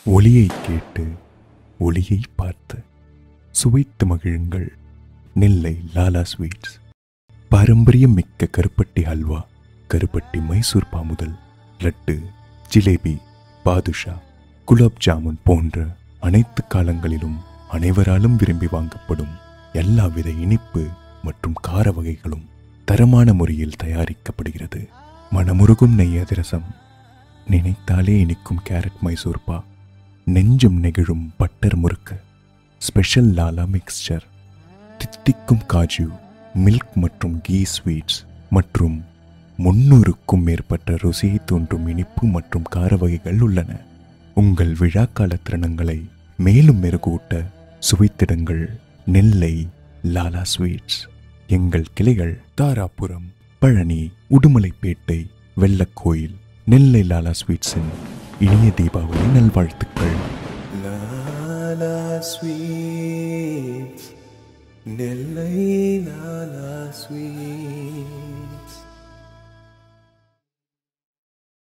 ஒளியை கேட்டு ஒளியை பார்த்து சுவைத்து மகிழுங்கள் நெல்லை லாலா ஸ்வீட்ஸ் பாரம்பரியம் மிக்க கருப்பட்டி ஹல்வா கருப்பட்டி மைசூர் பாமுதல் லட்டு ஜிலேபி பாதுஷா குலாப் ஜாமுன் போன்ற அனைத்து காலங்களிலும் அனைவராலும் விரும்பி வாங்கப்படும் எல்லாவித இனிப்பு மற்றும் கார வகைகளும் தரமான முறையில் தயாரிக்கப்படுகிறது மனமுருகும் நெய் அதிரசம் நினைத்தாலே இனிக்கும் கேரட் மைசூர் பா நெஞ்சும் நெகிழும் butter murukku special Lala mixture தித்திக்கும் காஜு மில்க் மற்றும் கீ ஸ்வீட்ஸ் மற்றும் முன்னூறுக்கும் மேற்பட்ட ருசியை தோன்றும் இனிப்பு மற்றும் கார வகைகள் உள்ளன உங்கள் விழாக்கால திறனங்களை மேலும் மெருகூட்ட சுவைத்திடுங்கள் நெல்லை லாலா ஸ்வீட்ஸ் எங்கள் கிளைகள் தாராபுரம் பழனி உடுமலைப்பேட்டை வெள்ளக்கோயில் நெல்லை லாலா ஸ்வீட்ஸின் இனிய தீபாவளி நல்வாழ்த்துக்கள் லாலா ஸ்வீட்ஸ் நெல்லை லாலா ஸ்வீட்ஸ்